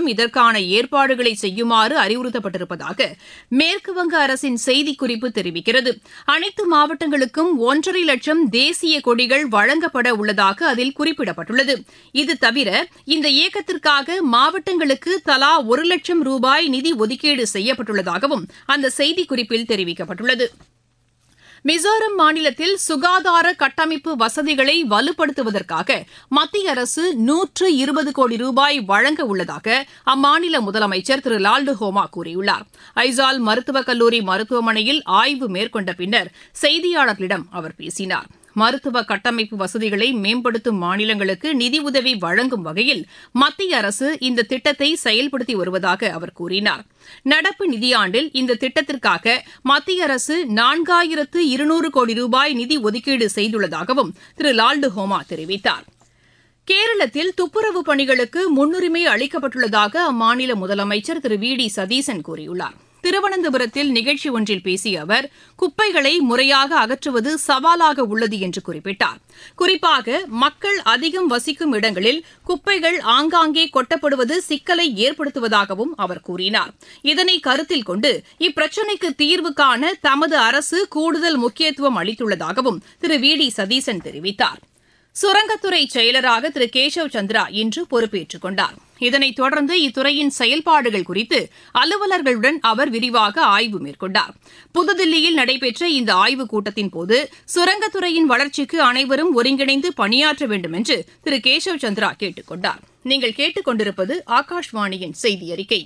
அதிகாரிகளும் இதற்கான ஏற்பாடுகளை செய்யுமாறு அறிவுறுத்தப்பட்டிருப்பதாக மேற்குவங்க அரசின் செய்திக்குறிப்பு தெரிவிக்கிறது அனைத்து மாவட்டங்களுக்கும் ஒன்றரை லட்சம் தேசிய கொடிகள் வழங்கப்பட உள்ளதாக அதில் குறிப்பிடப்பட்டுள்ளது இது தவிர இந்த இயக்கத்திற்காக மாவட்டங்களுக்கு தலா ஒரு லட்சம் ரூபாய் நிதி ஒதுக்கீடு செய்யப்பட்டுள்ளதாகவும் அந்த செய்திக்குறிப்பில் தெரிவிக்கப்பட்டுள்ளது மிசோரம் மாநிலத்தில் சுகாதார கட்டமைப்பு வசதிகளை வலுப்படுத்துவதற்காக மத்திய அரசு நூற்று இருபது கோடி ரூபாய் வழங்க உள்ளதாக அம்மாநில முதலமைச்சர் திரு லால்டு ஹோமா கூறியுள்ளார் ஐசால் மருத்துவக் கல்லூரி மருத்துவமனையில் ஆய்வு மேற்கொண்ட பின்னர் செய்தியாளர்களிடம் அவர் பேசினார் மருத்துவ கட்டமைப்பு வசதிகளை மேம்படுத்தும் மாநிலங்களுக்கு நிதியுதவி வழங்கும் வகையில் மத்திய அரசு இந்த திட்டத்தை செயல்படுத்தி வருவதாக அவர் கூறினார் நடப்பு நிதியாண்டில் இந்த திட்டத்திற்காக மத்திய அரசு நான்காயிரத்து இருநூறு கோடி ரூபாய் நிதி ஒதுக்கீடு செய்துள்ளதாகவும் திரு லால்டு ஹோமா தெரிவித்தார் கேரளத்தில் துப்புரவு பணிகளுக்கு முன்னுரிமை அளிக்கப்பட்டுள்ளதாக அம்மாநில முதலமைச்சர் திரு வி டி சதீசன் கூறியுள்ளார் திருவனந்தபுரத்தில் நிகழ்ச்சி ஒன்றில் பேசிய அவர் குப்பைகளை முறையாக அகற்றுவது சவாலாக உள்ளது என்று குறிப்பிட்டார் குறிப்பாக மக்கள் அதிகம் வசிக்கும் இடங்களில் குப்பைகள் ஆங்காங்கே கொட்டப்படுவது சிக்கலை ஏற்படுத்துவதாகவும் அவர் கூறினார் இதனை கருத்தில் கொண்டு இப்பிரச்சினைக்கு தீர்வு காண தமது அரசு கூடுதல் முக்கியத்துவம் அளித்துள்ளதாகவும் திரு வி டி சதீசன் தெரிவித்தார் சுரங்கத்துறை செயலராக திரு கேசவ் சந்திரா இன்று பொறுப்பேற்றுக் கொண்டார் இதனைத் தொடர்ந்து இத்துறையின் செயல்பாடுகள் குறித்து அலுவலர்களுடன் அவர் விரிவாக ஆய்வு மேற்கொண்டார் புதுதில்லியில் நடைபெற்ற இந்த ஆய்வுக் கூட்டத்தின் போது சுரங்கத்துறையின் வளர்ச்சிக்கு அனைவரும் ஒருங்கிணைந்து பணியாற்ற வேண்டும் என்று திரு கேசவ் சந்திரா கேட்டுக் கொண்டார் நீங்கள் கேட்டுக் கொண்டிருப்பது ஆகாஷ்வாணியின் செய்தி அறிக்கை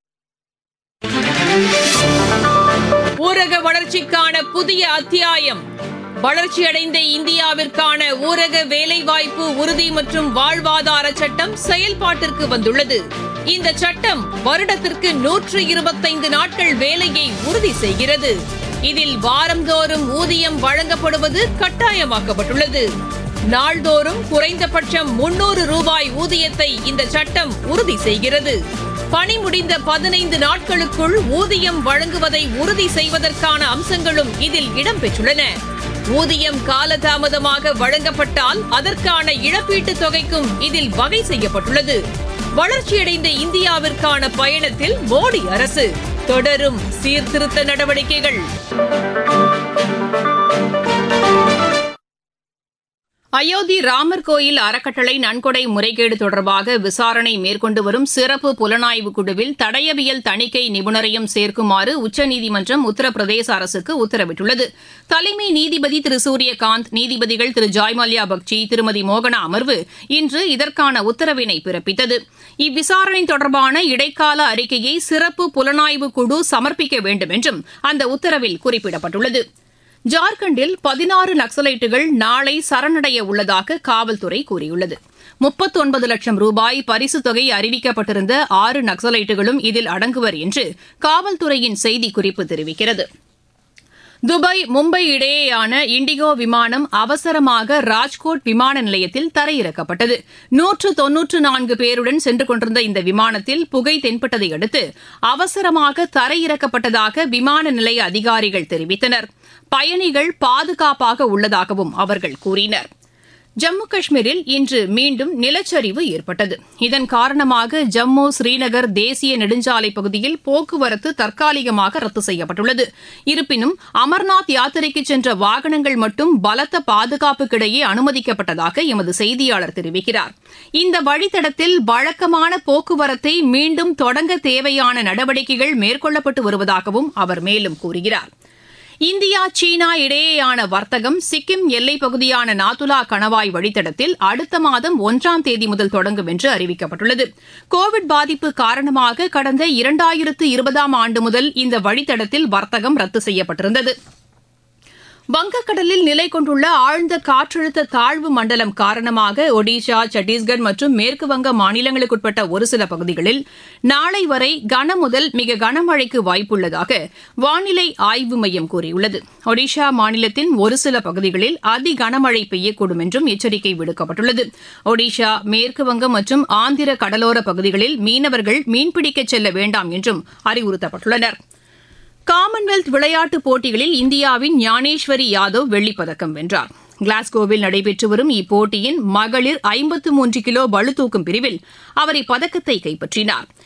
ஊரக வளர்ச்சிக்கான புதிய அத்தியாயம் வளர்ச்சியடைந்த இந்தியாவிற்கான ஊரக வேலைவாய்ப்பு உறுதி மற்றும் வாழ்வாதார சட்டம் செயல்பாட்டிற்கு வந்துள்ளது இந்த சட்டம் வருடத்திற்கு நூற்று இருபத்தைந்து நாட்கள் வேலையை உறுதி செய்கிறது இதில் வாரந்தோறும் ஊதியம் வழங்கப்படுவது கட்டாயமாக்கப்பட்டுள்ளது நாள்தோறும் குறைந்தபட்சம் முன்னூறு ரூபாய் ஊதியத்தை இந்த சட்டம் உறுதி செய்கிறது பணி முடிந்த பதினைந்து நாட்களுக்குள் ஊதியம் வழங்குவதை உறுதி செய்வதற்கான அம்சங்களும் இதில் இடம்பெற்றுள்ளன ஊதியம் காலதாமதமாக வழங்கப்பட்டால் அதற்கான இழப்பீட்டுத் தொகைக்கும் இதில் வகை செய்யப்பட்டுள்ளது வளர்ச்சியடைந்த இந்தியாவிற்கான பயணத்தில் மோடி அரசு தொடரும் சீர்திருத்த நடவடிக்கைகள் அயோத்தி ராமர் கோயில் அறக்கட்டளை நன்கொடை முறைகேடு தொடர்பாக விசாரணை மேற்கொண்டு வரும் சிறப்பு புலனாய்வு குழுவில் தடயவியல் தணிக்கை நிபுணரையும் சேர்க்குமாறு உச்சநீதிமன்றம் உத்தரப்பிரதேச அரசுக்கு உத்தரவிட்டுள்ளது தலைமை நீதிபதி திரு சூரியகாந்த் நீதிபதிகள் திரு ஜாய்மல்யா பக்சி திருமதி மோகனா அமர்வு இன்று இதற்கான உத்தரவினை பிறப்பித்தது இவ்விசாரணை தொடர்பான இடைக்கால அறிக்கையை சிறப்பு புலனாய்வு குழு சமர்ப்பிக்க வேண்டும் என்றும் அந்த உத்தரவில் குறிப்பிடப்பட்டுள்ளது ஜார்க்கண்டில் பதினாறு நக்சலைட்டுகள் நாளை சரணடைய உள்ளதாக காவல்துறை கூறியுள்ளது முப்பத்தொன்பது லட்சம் ரூபாய் பரிசுத் தொகை அறிவிக்கப்பட்டிருந்த ஆறு நக்சலைட்டுகளும் இதில் அடங்குவர் என்று காவல்துறையின் செய்திக்குறிப்பு தெரிவிக்கிறது துபாய் மும்பை இடையேயான இண்டிகோ விமானம் அவசரமாக ராஜ்கோட் விமான நிலையத்தில் தரையிறக்கப்பட்டது நூற்று தொன்னூற்று நான்கு பேருடன் சென்று கொண்டிருந்த இந்த விமானத்தில் புகை தென்பட்டதை அடுத்து அவசரமாக தரையிறக்கப்பட்டதாக விமான நிலைய அதிகாரிகள் தெரிவித்தனர் பயணிகள் பாதுகாப்பாக உள்ளதாகவும் அவர்கள் கூறினர் ஜம்மு காஷ்மீரில் இன்று மீண்டும் நிலச்சரிவு ஏற்பட்டது இதன் காரணமாக ஜம்மு ஸ்ரீநகர் தேசிய நெடுஞ்சாலை பகுதியில் போக்குவரத்து தற்காலிகமாக ரத்து செய்யப்பட்டுள்ளது இருப்பினும் அமர்நாத் யாத்திரைக்கு சென்ற வாகனங்கள் மட்டும் பலத்த பாதுகாப்புக்கிடையே அனுமதிக்கப்பட்டதாக எமது செய்தியாளர் தெரிவிக்கிறார் இந்த வழித்தடத்தில் வழக்கமான போக்குவரத்தை மீண்டும் தொடங்க தேவையான நடவடிக்கைகள் மேற்கொள்ளப்பட்டு வருவதாகவும் அவர் மேலும் கூறுகிறார் இந்தியா சீனா இடையேயான வர்த்தகம் சிக்கிம் எல்லைப் பகுதியான நாத்துலா கணவாய் வழித்தடத்தில் அடுத்த மாதம் ஒன்றாம் தேதி முதல் தொடங்கும் என்று அறிவிக்கப்பட்டுள்ளது கோவிட் பாதிப்பு காரணமாக கடந்த இரண்டாயிரத்து இருபதாம் ஆண்டு முதல் இந்த வழித்தடத்தில் வர்த்தகம் ரத்து செய்யப்பட்டிருந்தது வங்கக்கடலில் நிலை கொண்டுள்ள ஆழ்ந்த காற்றழுத்த தாழ்வு மண்டலம் காரணமாக ஒடிஷா சத்தீஸ்கர் மற்றும் மேற்குவங்க மாநிலங்களுக்குட்பட்ட ஒரு சில பகுதிகளில் நாளை வரை கன முதல் மிக கனமழைக்கு வாய்ப்புள்ளதாக வானிலை ஆய்வு மையம் கூறியுள்ளது ஒடிஷா மாநிலத்தின் ஒரு சில பகுதிகளில் அதி கனமழை பெய்யக்கூடும் என்றும் எச்சரிக்கை விடுக்கப்பட்டுள்ளது ஒடிஷா மேற்குவங்கம் மற்றும் ஆந்திர கடலோர பகுதிகளில் மீனவர்கள் மீன்பிடிக்க செல்ல வேண்டாம் என்றும் அறிவுறுத்தப்பட்டுள்ளனா் காமன்வெல்த் விளையாட்டுப் போட்டிகளில் இந்தியாவின் ஞானேஸ்வரி யாதவ் வெள்ளிப்பதக்கம் வென்றார் கிளாஸ்கோவில் நடைபெற்று வரும் இப்போட்டியின் மகளிர் ஐம்பத்து மூன்று கிலோ பளுதூக்கும் பிரிவில் அவர் இப்பதக்கத்தை கைப்பற்றினார்